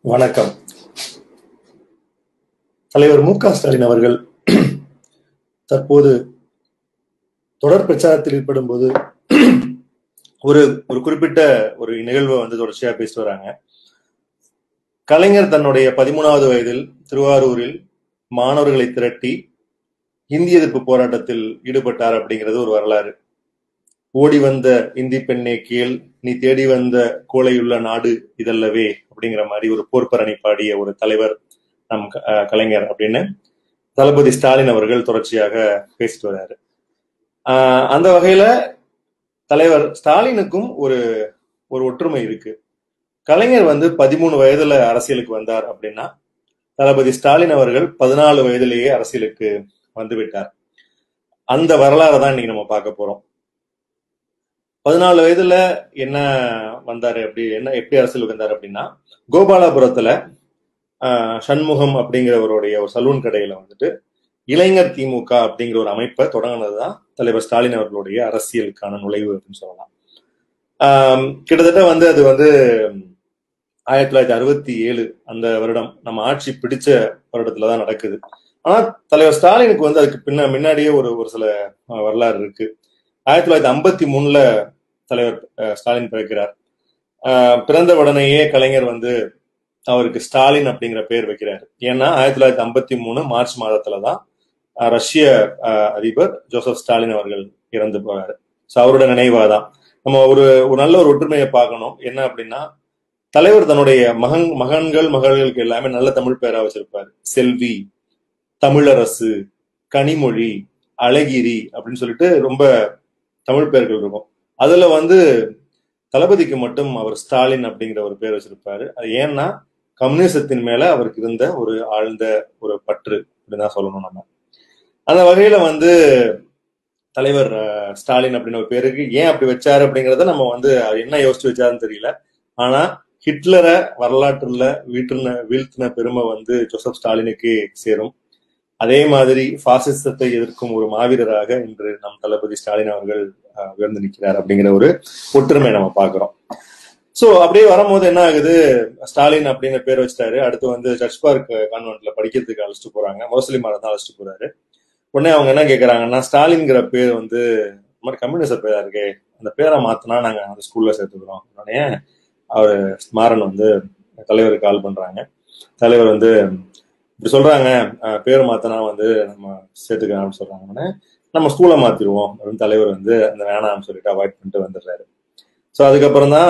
வணக்கம் தலைவர் மு க ஸ்டாலின் அவர்கள் தற்போது தொடர் பிரச்சாரத்தில் ஈடுபடும் போது ஒரு ஒரு குறிப்பிட்ட ஒரு நிகழ்வை வந்து தொடர்ச்சியா பேசிட்டு வராங்க கலைஞர் தன்னுடைய பதிமூணாவது வயதில் திருவாரூரில் மாணவர்களை திரட்டி இந்தி எதிர்ப்பு போராட்டத்தில் ஈடுபட்டார் அப்படிங்கிறது ஒரு வரலாறு ஓடி வந்த இந்தி பெண்ணே கீழ் நீ தேடி வந்த கோலையுள்ள நாடு இதல்லவே அப்படிங்கிற மாதிரி ஒரு போர்ப்பரணி பாடிய ஒரு தலைவர் நம் க- அஹ் கலைஞர் அப்படின்னு தளபதி ஸ்டாலின் அவர்கள் தொடர்ச்சியாக பேசிட்டு வர்றாரு ஆஹ் அந்த வகையில தலைவர் ஸ்டாலினுக்கும் ஒரு ஒரு ஒற்றுமை இருக்கு கலைஞர் வந்து பதிமூணு வயதுல அரசியலுக்கு வந்தார் அப்படின்னா தளபதி ஸ்டாலின் அவர்கள் பதினாலு வயதிலேயே அரசியலுக்கு வந்து விட்டார் அந்த வரலாறை தான் இன்னைக்கு நம்ம பார்க்க போறோம் பதினாலு வயதுல என்ன வந்தாரு அப்படி என்ன எப்படி அரசியலுக்கு வந்தாரு அப்படின்னா கோபாலபுரத்துல ஆஹ், சண்முகம் அப்படிங்கிறவருடைய ஒரு சலூன் கடையில வந்துட்டு இளைஞர் திமுக அப்படிங்கிற ஒரு அமைப்பை தொடங்கினதுதான் தலைவர் ஸ்டாலின் அவர்களுடைய அரசியலுக்கான நுழைவு அப்படின்னு சொல்லலாம் ஆம், கிட்டத்தட்ட வந்து அது வந்து ஆயிரத்தி தொள்ளாயிரத்தி அறுபத்தி ஏழு அந்த வருடம் நம்ம ஆட்சி பிடிச்ச வருடத்துல தான் நடக்குது ஆனா தலைவர் ஸ்டாலினுக்கு வந்து அதுக்கு பின்ன முன்னாடியே ஒரு ஒரு சில அஹ், வரலாறு இருக்கு ஆயிரத்தி தொள்ளாயிரத்தி ஐம்பத்தி மூணுல தலைவர் அஹ், ஸ்டாலின் பிறக்கிறார் அஹ், பிறந்த உடனேயே கலைஞர் வந்து அவருக்கு ஸ்டாலின் அப்படிங்கிற பேர் வைக்கிறார் ஏன்னா ஆயிரத்தி தொள்ளாயிரத்தி ஐம்பத்தி மூணு மார்ச் மாதத்துல தான் அஹ், ரஷ்ய அஹ், அதிபர் ஜோசப் ஸ்டாலின் அவர்கள் இறந்து போறாரு ஸோ அவரோட நினைவாதான் நம்ம ஒரு ஒரு நல்ல ஒரு ஒற்றுமையை பார்க்கணும் என்ன அப்படின்னா தலைவர் தன்னுடைய மகன் மகன்கள் மகள்களுக்கு எல்லாமே நல்ல தமிழ் பேரா வச்சிருப்பாரு செல்வி தமிழரசு கனிமொழி அழகிரி அப்படின்னு சொல்லிட்டு ரொம்ப தமிழ் பெயர்கள் இருக்கும் அதுல வந்து தளபதிக்கு மட்டும் அவர் ஸ்டாலின் அப்படிங்கிற ஒரு பேர் வச்சிருப்பாரு அது ஏன்னா கம்யூனிசத்தின் மேல அவருக்கு இருந்த ஒரு ஆழ்ந்த ஒரு பற்று அப்படின்னு தான் சொல்லணும் நம்ம அந்த வகையில வந்து தலைவர் அஹ், ஸ்டாலின் அப்படின்னு ஒரு பேருக்கு ஏன் அப்படி வச்சாரு அப்படிங்கறத நம்ம வந்து அவர் என்ன யோசிச்சு வச்சாருன்னு தெரியல ஆனா ஹிட்லரை வரலாற்றுல வீட்டுன வீழ்த்தின பெருமை வந்து ஜோசப் ஸ்டாலினுக்கு சேரும் அதே மாதிரி பாசிசத்தை எதிர்க்கும் ஒரு மாவீரராக இன்று நம் தளபதி ஸ்டாலின் அவர்கள் அஹ், உயர்ந்து நிற்கிறார் அப்படிங்கிற ஒரு ஒற்றுமை நம்ம பார்க்கிறோம் சோ அப்படியே வரும்போது என்ன ஆகுது ஸ்டாலின் அப்படிங்கிற பேர் வச்சிட்டாரு அடுத்து வந்து சர்ச் பார்க் கான்வென்ட்ல படிக்கிறதுக்கு அழைச்சிட்டு போறாங்க முஸ்லிம் தான் அழைச்சிட்டு போறாரு உடனே அவங்க என்ன கேக்குறாங்கன்னா ஸ்டாலின்ங்கிற பேர் வந்து இந்த மாதிரி கம்யூனிச பேரா இருக்கே அந்த பேரை மாத்தினா நாங்க அந்த ஸ்கூல்ல சேர்த்துக்கிறோம் உடனே அவர் மாறன் வந்து தலைவருக்கு கால் பண்றாங்க தலைவர் வந்து இப்படி சொல்றாங்க அஹ், பேர் மாத்தினா வந்து நம்ம சேர்த்துக்கலாம் அப்படின்னு சொல்றாங்க உடனே நம்ம ஸ்கூலை மாத்திடுவோம் அப்படின்னு தலைவர் வந்து அந்த வேணாம்னு சொல்லிட்டு அவாய்ட் பண்ணிட்டு வந்துடுறாரு ஸோ அதுக்கப்புறம் தான்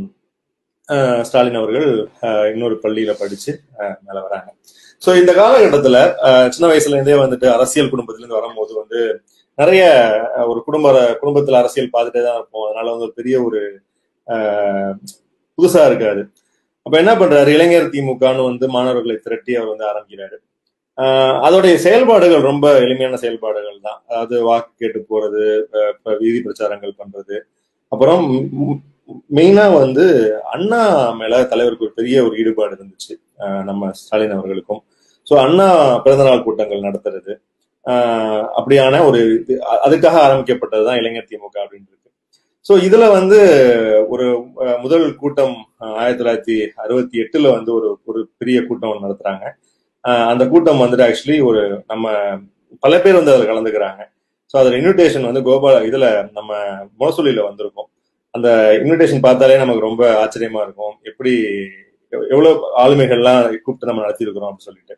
அஹ், ஸ்டாலின் அவர்கள் அஹ், இன்னொரு பள்ளியில படிச்சு அஹ், மேல வராங்க ஸோ இந்த காலகட்டத்துல அஹ், சின்ன வயசுல இருந்தே வந்துட்டு அரசியல் குடும்பத்துல இருந்து வரும்போது வந்து நிறைய அஹ், ஒரு குடும்ப குடும்பத்துல அரசியல் பார்த்துட்டே தான் இருப்போம் அதனால வந்து ஒரு பெரிய ஒரு அஹ், புதுசா இருக்காது அப்ப என்ன பண்றாரு இளைஞர் திமுகன்னு வந்து மாணவர்களை திரட்டி அவர் வந்து ஆரம்பிக்கிறாரு ஆஹ் அதோடைய செயல்பாடுகள் ரொம்ப எளிமையான செயல்பாடுகள் தான் அதாவது வாக்கு கேட்டு போறது அஹ் இப்ப வீதி பிரச்சாரங்கள் பண்றது அப்புறம் மெயினா வந்து அண்ணா மேல தலைவருக்கு ஒரு பெரிய ஒரு ஈடுபாடு இருந்துச்சு ஆஹ் நம்ம ஸ்டாலின் அவர்களுக்கும் ஸோ அண்ணா பிறந்தநாள் கூட்டங்கள் நடத்துறது ஆஹ் அப்படியான ஒரு இது அ- அதுக்காக ஆரம்பிக்கப்பட்டதுதான் இளைஞர் திமுக அப்படின்னு இருக்கு ஸோ இதுல வந்து ஒரு அஹ், முதல் கூட்டம் அஹ், ஆயிரத்தி தொள்ளாயிரத்தி அறுபத்தி எட்டுல வந்து ஒரு ஒரு பெரிய கூட்டம் ஒண்ணு நடத்துறாங்க அஹ், அந்த கூட்டம் வந்துட்டு ஆக்சுவலி ஒரு நம்ம பல பேர் வந்து அதுல கலந்துக்கிறாங்க ஸோ அதோட இன்விடேஷன் வந்து கோபால இதுல நம்ம முரசொலியில வந்திருக்கும் அந்த இன்விடேஷன் பார்த்தாலே நமக்கு ரொம்ப ஆச்சரியமா இருக்கும் எப்படி எவ்- எவ்வளவு ஆளுமைகள்லாம் கூப்பிட்டு நம்ம நடத்தியிருக்கிறோம் அப்படின்னு சொல்லிட்டு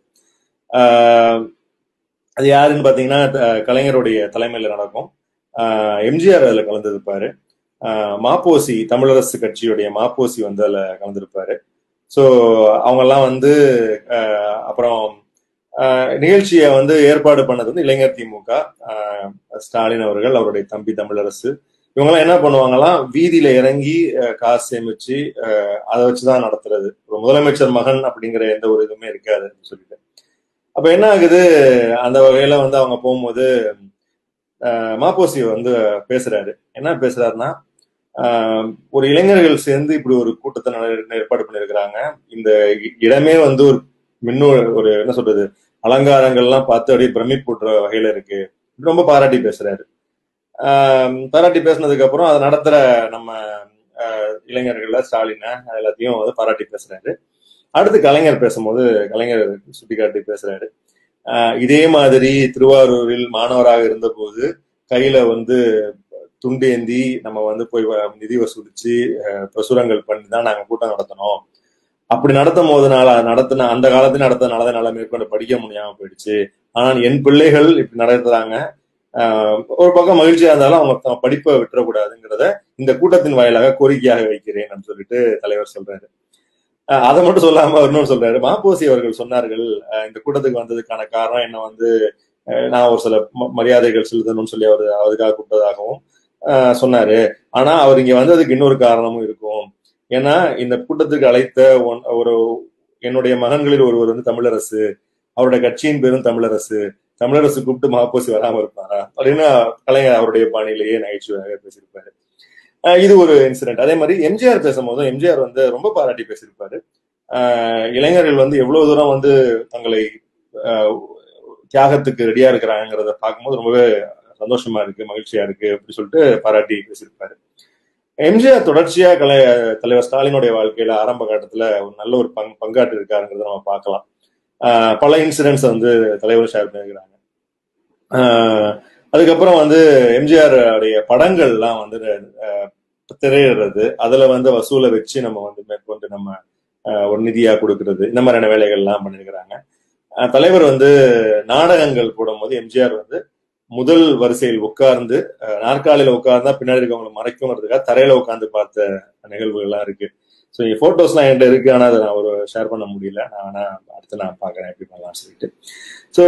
ஆஹ், அது யாருன்னு பாத்தீங்கன்னா த- கலைஞருடைய தலைமையில நடக்கும் ஆஹ், எம்ஜிஆர் அதுல கலந்துருப்பாரு ஆஹ், மாப்போசி தமிழரசு கட்சியுடைய மாப்போசி வந்து அதுல கலந்துருப்பாரு ஸோ அவங்கெல்லாம் வந்து ஆஹ், அப்புறம் ஆஹ், நிகழ்ச்சியை வந்து ஏற்பாடு பண்ணது வந்து இளைஞர் திமுக ஆஹ், ஸ்டாலின் அவர்கள் அவருடைய தம்பி தமிழரசு இவங்கெல்லாம் என்ன பண்ணுவாங்களாம் வீதியில இறங்கி ஆஹ், காசு சேமிச்சு ஆஹ், அதை வச்சுதான் நடத்துறது ஒரு முதலமைச்சர் மகன் அப்படிங்கிற எந்த ஒரு இதுவுமே இருக்காது அப்படின்னு சொல்லிட்டு அப்ப என்ன ஆகுது அந்த வகையில வந்து அவங்க போகும்போது ஆஹ், மாப்போசி வந்து பேசுறாரு என்ன பேசுறாருன்னா ஆஹ், ஒரு இளைஞர்கள் சேர்ந்து இப்படி ஒரு கூட்டத்தை நட- ஏற்பாடு பண்ணியிருக்கிறாங்க இந்த இ- இடமே வந்து ஒரு மின்னு ஒரு என்ன சொல்றது அலங்காரங்கள்லாம் பார்த்து அப்படியே பிரமிப்பூட்டுற வகையில இருக்கு ரொம்ப பாராட்டி பேசுறாரு ஆஹ் பாராட்டி பேசினதுக்கு அப்புறம் அதை நடத்துற நம்ம ஆஹ் இளைஞர்கள்ல ஸ்டாலினை எல்லாத்தையும் வந்து பாராட்டி பேசுறாரு அடுத்து கலைஞர் பேசும்போது கலைஞர் சுட்டிக்காட்டி பேசுறாரு ஆஹ் இதே மாதிரி திருவாரூரில் மாணவராக இருந்தபோது கையில வந்து துண்டு ஏந்தி நம்ம வந்து போய் வ- நிதி வசூலிச்சு அஹ், பிரசுரங்கள் பண்ணி தான் நாங்க கூட்டம் நடத்தினோம் அப்படி நடத்தும் போதுனால நடத்தின அந்த காலத்துல நடத்தனால தான் என்னால மேற்கொண்டு படிக்க முடியாம போயிடுச்சு ஆனால் என் பிள்ளைகள் இப்படி நடத்துறாங்க ஆஹ், ஒரு பக்கம் மகிழ்ச்சியா இருந்தாலும் அவங்க தம் படிப்பை விட்டுறக்கூடாதுங்கிறத இந்த கூட்டத்தின் வாயிலாக கோரிக்கையாக வைக்கிறேன் அப்படின்னு சொல்லிட்டு தலைவர் சொல்றாரு ஆஹ், அதை மட்டும் சொல்லாம அவர் இன்னொரு சொல்றாரு மாப்போசி அவர்கள் சொன்னார்கள் ஆஹ், இந்த கூட்டத்துக்கு வந்ததுக்கான காரணம் என்ன வந்து ஆஹ், நான் ஒரு சில ம- மரியாதைகள் செலுத்தணும்னு சொல்லி அவர் அதுக்காக கூப்பிட்டதாகவும் ஆஹ், சொன்னாரு ஆனா அவர் இங்க வந்ததுக்கு இன்னொரு காரணமும் இருக்கும் ஏன்னா இந்த கூட்டத்துக்கு அழைத்த ஒன்- ஒரு என்னுடைய மகன்களில் ஒருவர் வந்து தமிழரசு அவருடைய கட்சியின் பேரும் தமிழரசு தமிழரசு கூப்பிட்டு மாப்போசி வராம இருப்பாரா அப்படின்னு கலைஞர் அவருடைய பாணியிலேயே நகைச்சுவையாக பேசியிருப்பாரு ஆஹ் இது ஒரு இன்சிடென்ட் அதே மாதிரி எம்ஜிஆர் பேசும்போதும் எம்ஜிஆர் வந்து ரொம்ப பாராட்டி பேசியிருப்பாரு ஆஹ் இளைஞர்கள் வந்து எவ்வளவு தூரம் வந்து தங்களை ஆஹ் தியாகத்துக்கு ரெடியா இருக்கிறாங்கிறத பார்க்கும்போது ரொம்பவே சந்தோஷமா இருக்கு மகிழ்ச்சியா இருக்கு அப்படி சொல்லிட்டு பாராட்டி பேசியிருப்பாரு எம்ஜிஆர் தொடர்ச்சியா கலை தலைவர் ஸ்டாலினுடைய வாழ்க்கையில ஆரம்ப கட்டத்துல ஒரு நல்ல ஒரு பங் பங்காற்று இருக்காருங்கிறத நம்ம பார்க்கலாம் ஆஹ் பல இன்சிடென்ட்ஸ் வந்து தலைவர் ஷேர் பண்ணியிருக்கிறாங்க ஆஹ் அதுக்கப்புறம் வந்து எம்ஜிஆர் உடைய படங்கள்லாம் வந்து ஆஹ் திரையிடுறது அதுல வந்து வசூலை வச்சு நம்ம வந்து மேற்கொண்டு நம்ம ஆஹ் ஒரு நிதியா கொடுக்கறது இந்த மாதிரியான வேலைகள் எல்லாம் பண்ணிருக்கிறாங்க ஆஹ் தலைவர் வந்து நாடகங்கள் போடும்போது எம்ஜிஆர் வந்து முதல் வரிசையில் உட்கார்ந்து ஆஹ் நாற்காலியில உட்கார்ந்தா பின்னாடி இருக்கவங்களை மறைக்கும்ன்றதுக்காக தரையில உட்கார்ந்து பார்த்த நிகழ்வுகள்லாம் இருக்கு ஸோ ஃபோட்டோஸ்லாம் என்கிட்ட இருக்கு ஆனால் அதை நான் ஒரு ஷேர் பண்ண முடியல நான் வேணா அடுத்து நான் பார்க்குறேன் எப்படி பண்ணலாம்னு சொல்லிட்டு ஸோ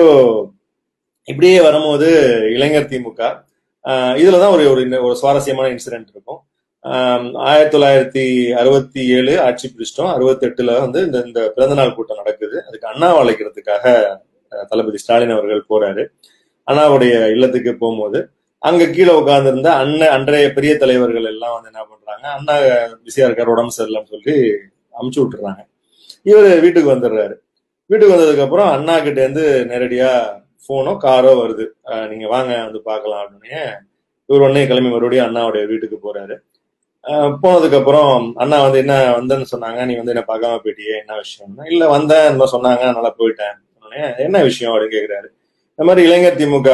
இப்படியே வரும்போது இளைஞர் திமுக ஆஹ் இதுல தான் ஒரு ஒரு இன்ன- ஒரு சுவாரஸ்யமான இன்சிடென்ட் இருக்கும் ஆஹ் ஆயிரத்தி தொள்ளாயிரத்தி அறுபத்தி ஏழு ஆட்சி பிடிச்சிட்டோம் அறுபத்தி எட்டுல வந்து இந்த இந்த பிறந்தநாள் கூட்டம் நடக்குது அதுக்கு அண்ணாவை அழைக்கிறதுக்காக அஹ், தளபதி ஸ்டாலின் அவர்கள் போறாரு அண்ணாவுடைய இல்லத்துக்கு போகும்போது அங்க கீழே உட்கார்ந்திருந்த அண்ணன் அன்றைய பெரிய தலைவர்கள் எல்லாம் வந்து என்ன பண்றாங்க அண்ணா பிஸியா இருக்காரு உடம்பு சரியில்லைன்னு சொல்லி அமுச்சு விட்டுறாங்க இவர் வீட்டுக்கு வந்துடுறாரு வீட்டுக்கு வந்ததுக்கு அப்புறம் அண்ணா கிட்ட இருந்து நேரடியா போனோ காரோ வருது அஹ் நீங்க வாங்க வந்து பார்க்கலாம் அப்படின்னு இவர் உடனே கிளம்பி மறுபடியும் அண்ணாவுடைய வீட்டுக்கு போறாரு அஹ் போனதுக்கு அப்புறம் அண்ணா வந்து என்ன வந்தேன்னு சொன்னாங்க நீ வந்து என்ன பார்க்காம போயிட்டியே என்ன விஷயம்னா இல்ல வந்தேன் என்ன சொன்னாங்க நல்லா போயிட்டேன் உடனே என்ன விஷயம் அப்படின்னு கேக்குறாரு இந்த மாதிரி இளைஞர் திமுக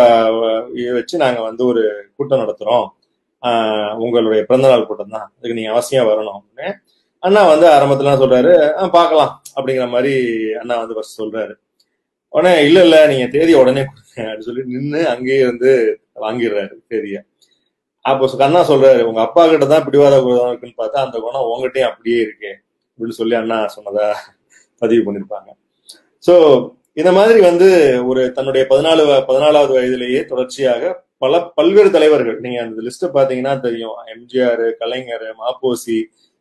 வ- வச்சு நாங்க வந்து ஒரு கூட்டம் நடத்துறோம் ஆஹ் உங்களுடைய பிறந்தநாள் கூட்டம் தான் அதுக்கு நீங்க அவசியம் வரணும் அப்படின்னு அண்ணா வந்து ஆரம்பத்துல என்ன சொல்றாரு "ஆ, பார்க்கலாம் அப்படிங்கிற மாதிரி அண்ணா வந்து ஃபர்ஸ்ட் சொல்றாரு உடனே இல்ல இல்ல நீங்க தேதி உடனே கொடுங்க அப்படின்னு சொல்லி நின்று அங்கேயே வந்து வாங்கிடுறாரு தேதிய அப்போ சொ- அண்ணா சொல்றாரு உங்க அப்பா கிட்ட தான் பிடிவாத குணம் இருக்குன்னு பார்த்தா அந்த குணம் உங்ககிட்டயும் அப்படியே இருக்கு அப்படின்னு சொல்லி அண்ணா சொன்னதா பதிவு பண்ணிருப்பாங்க சோ இந்த மாதிரி வந்து ஒரு தன்னுடைய பதினாலு வ- பதினாலாவது வயதிலேயே தொடர்ச்சியாக பல பல்வேறு தலைவர்கள் நீங்க அந்த லிஸ்ட பாத்தீங்கன்னா தெரியும் எம்ஜிஆர் கலைஞர் மாப்போசி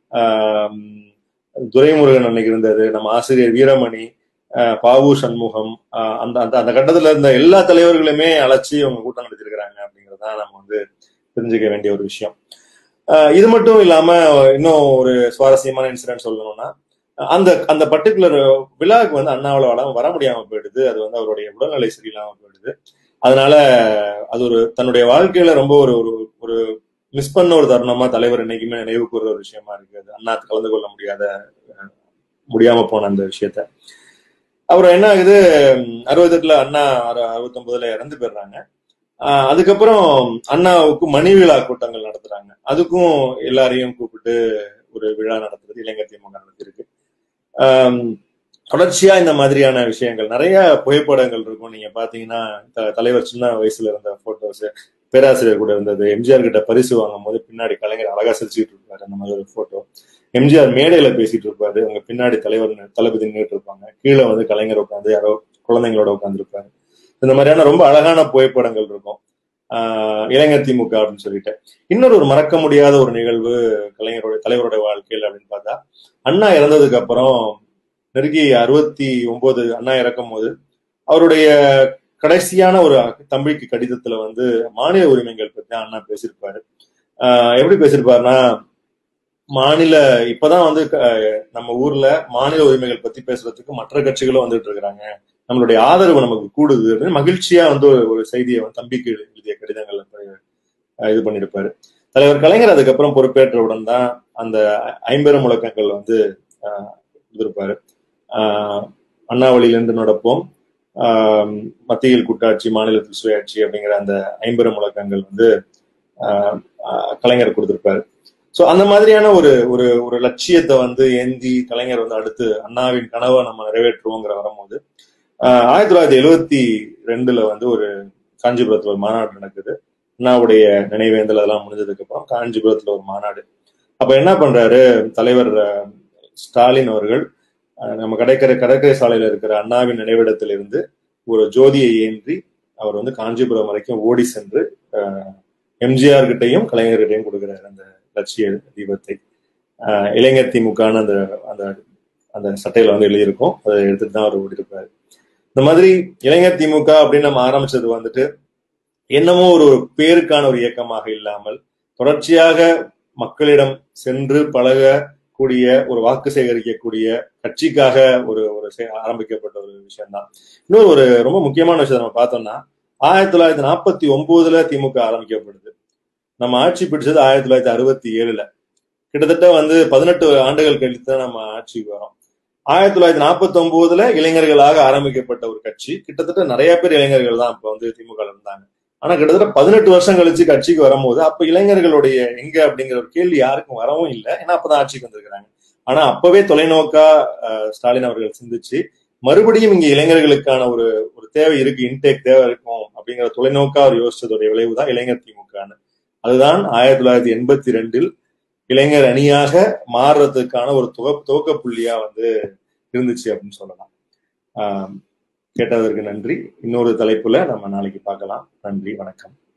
ஆம், துரைமுருகன் அன்னைக்கு இருந்தது நம்ம ஆசிரியர் வீரமணி ஆஹ் பாவு சண்முகம் ஆஹ் அந்த அந்த அந்த கட்டத்துல இருந்த எல்லா தலைவர்களுமே அழைச்சி அவங்க கூட்டம் நடத்திருக்கிறாங்க அப்படிங்கறதுதான் நம்ம வந்து தெரிஞ்சுக்க வேண்டிய ஒரு விஷயம் ஆஹ் இது மட்டும் இல்லாம இன்னும் ஒரு சுவாரஸ்யமான இன்சிடென்ட் சொல்லணும்னா அந்த அந்த பர்டிகுலர் விழாவுக்கு வந்து அண்ணாவோட வர வர முடியாம போயிடுது அது வந்து அவருடைய உடல்நிலை சரியில்லாம போயிடுது அதனால அது ஒரு தன்னுடைய வாழ்க்கையில ரொம்ப ஒரு ஒரு ஒரு மிஸ் பண்ண ஒரு தருணமா தலைவர் என்னைக்குமே நினைவு கூறுற ஒரு விஷயமா இருக்கு அது அண்ணா கலந்து கொள்ள முடியாத அஹ், முடியாம போன அந்த விஷயத்த அப்புறம் என்ன ஆகுது அறுபத்தெட்டுல அண்ணா அறுபத்தி ஒன்பதுல இறந்து போயிடுறாங்க ஆஹ் அதுக்கப்புறம் அண்ணாவுக்கு மணி விழா கூட்டங்கள் நடத்துறாங்க அதுக்கும் எல்லாரையும் கூப்பிட்டு ஒரு விழா நடத்துறது இளைஞர் திமுக நடத்திருக்கு ஆம், தொடர்ச்சியா இந்த மாதிரியான விஷயங்கள் நிறைய புகைப்படங்கள் இருக்கும் நீங்க பாத்தீங்கன்னா த- தலைவர் சின்ன வயசுல இருந்த போட்டோஸ் பேராசிரியர் கூட இருந்தது எம்ஜிஆர் கிட்ட பரிசு வாங்கும் போது பின்னாடி கலைஞர் அழகா சிரிச்சுட்டு இருப்பாரு அந்த மாதிரி ஒரு போட்டோ எம்ஜிஆர் மேடையில பேசிட்டு இருப்பாரு அவங்க பின்னாடி தலைவர் நி- தளபதி நின்றுட்டு இருப்பாங்க கீழே வந்து கலைஞர் உட்காந்து யாரோ குழந்தைங்களோட உட்கார்ந்து இருப்பாரு இந்த மாதிரியான ரொம்ப அழகான புகைப்படங்கள் இருக்கும் ஆஹ் இளைஞர் திமுக அப்படின்னு சொல்லிட்டு இன்னொரு ஒரு மறக்க முடியாத ஒரு நிகழ்வு கலைஞருடைய தலைவருடைய வாழ்க்கையில் அப்படின்னு பார்த்தா அண்ணா இறந்ததுக்கு அப்புறம் நெருங்கி அறுபத்தி ஒன்பது அண்ணா இறக்கும் போது அவருடைய கடைசியான ஒரு தம்பிக்கு கடிதத்துல வந்து மாநில உரிமைகள் பத்தி அண்ணா பேசியிருப்பாரு ஆஹ் எப்படி பேசியிருப்பாருன்னா மாநில இப்பதான் வந்து அஹ், நம்ம ஊர்ல மாநில உரிமைகள் பத்தி பேசுறதுக்கு மற்ற கட்சிகளும் வந்துட்டு இருக்கிறாங்க நம்மளுடைய ஆதரவு நமக்கு கூடுது அப்படின்னு மகிழ்ச்சியா வந்து ஒரு ஒரு செய்தியை வந்து தம்பிக்கு எழுதிய கடிதங்கள்ல போய், அஹ், இது பண்ணியிருப்பாரு தலைவர் கலைஞர் அதுக்கப்புறம் பொறுப்பேற்றவுடன் தான் அந்த ஐம்பெரும் முழக்கங்கள் வந்து அஹ், இருந்திருப்பாரு ஆஹ் அண்ணா வழியிலிருந்து நடப்போம் ஆஹ் மத்தியில் கூட்டாட்சி மாநிலத்தில் சுயாட்சி அப்படிங்கிற அந்த ஐம்பெரும் முழக்கங்கள் வந்து ஆஹ் ஆஹ் கலைஞர் கொடுத்திருப்பாரு ஸோ அந்த மாதிரியான ஒரு ஒரு ஒரு லட்சியத்தை வந்து ஏந்தி கலைஞர் வந்து அடுத்து அண்ணாவின் கனவை நம்ம நிறைவேற்றுவோங்கிற வரும்போது ஆஹ் ஆயிரத்தி தொள்ளாயிரத்தி எழுவத்தி ரெண்டுல வந்து ஒரு காஞ்சிபுரத்துல ஒரு மாநாடு நடக்குது அண்ணாவுடைய நினைவேந்தல் அதெல்லாம் முடிஞ்சதுக்கு அப்புறம் காஞ்சிபுரத்துல ஒரு மாநாடு அப்ப என்ன பண்றாரு தலைவர் அஹ், ஸ்டாலின் அவர்கள் அஹ், நம்ம கடற்கரை கடற்கரை சாலையில இருக்கிற அண்ணாவின் நினைவிடத்தில் இருந்து ஒரு ஜோதியை ஏந்தி அவர் வந்து காஞ்சிபுரம் வரைக்கும் ஓடி சென்று அஹ், எம்ஜிஆர் கிட்டையும் கலைஞர்கிட்டையும் கொடுக்குறாரு அந்த லட்சிய தீபத்தை அஹ், இளைஞர் திமுகன்னு அந்த அந்த அந்த சட்டையில வந்து எழுதியிருக்கும் அதை எடுத்துட்டு தான் அவர் ஓடிருப்பாரு இந்த மாதிரி இளைஞர் திமுக அப்படின்னு நம்ம ஆரம்பிச்சது வந்துட்டு என்னமோ ஒரு பேருக்கான ஒரு இயக்கமாக இல்லாமல் தொடர்ச்சியாக மக்களிடம் சென்று பழக கூடிய ஒரு வாக்கு சேகரிக்கக்கூடிய கட்சிக்காக ஒரு ஒரு செ- ஆரம்பிக்கப்பட்ட ஒரு விஷயம்தான் இன்னொரு ஒரு ரொம்ப முக்கியமான விஷயத்தை நம்ம பார்த்தோம்னா ஆயிரத்தி தொள்ளாயிரத்தி நாற்பத்தி ஒன்பதுல திமுக ஆரம்பிக்கப்படுது நம்ம ஆட்சி பிடிச்சது ஆயிரத்தி தொள்ளாயிரத்தி அறுபத்தி ஏழுல கிட்டத்தட்ட வந்து பதினெட்டு ஆண்டுகள் கழித்து தான் நம்ம ஆட்சிக்கு வரோம் ஆயிரத்தி தொள்ளாயிரத்தி நாற்பத்தி ஒன்பதுல இளைஞர்களாக ஆரம்பிக்கப்பட்ட ஒரு கட்சி கிட்டத்தட்ட நிறைய பேர் இளைஞர்கள் தான் இப்ப வந்து திமுக ல இருந்தாங்க ஆனா கிட்டத்தட்ட பதினெட்டு வருஷம் கழிச்சு கட்சிக்கு வரும்போது அப்ப இளைஞர்களுடைய எங்க அப்படிங்கிற ஒரு கேள்வி யாருக்கும் வரவும் இல்லை ஏன்னா அப்பதான் ஆட்சிக்கு வந்திருக்கிறாங்க ஆனா அப்பவே தொலைநோக்கா அஹ், ஸ்டாலின் அவர்கள் சிந்திச்சு மறுபடியும் இங்க இளைஞர்களுக்கான ஒரு ஒரு தேவை இருக்கு இன்டேக் தேவை இருக்கும் அப்படிங்கிற தொலைநோக்கா அவர் யோசிச்சதுடைய விளைவு தான் இளைஞர் திமுகன்னு அதுதான் ஆயிரத்தி தொள்ளாயிரத்தி எண்பத்தி ரெண்டில் இளைஞர் அணியாக மாறுறதுக்கான ஒரு துவ துவக்க புள்ளியா வந்து இருந்துச்சு அப்படின்னு சொல்லலாம் ஆஹ் கேட்டதற்கு நன்றி இன்னொரு தலைப்புல நம்ம நாளைக்கு பார்க்கலாம் நன்றி வணக்கம்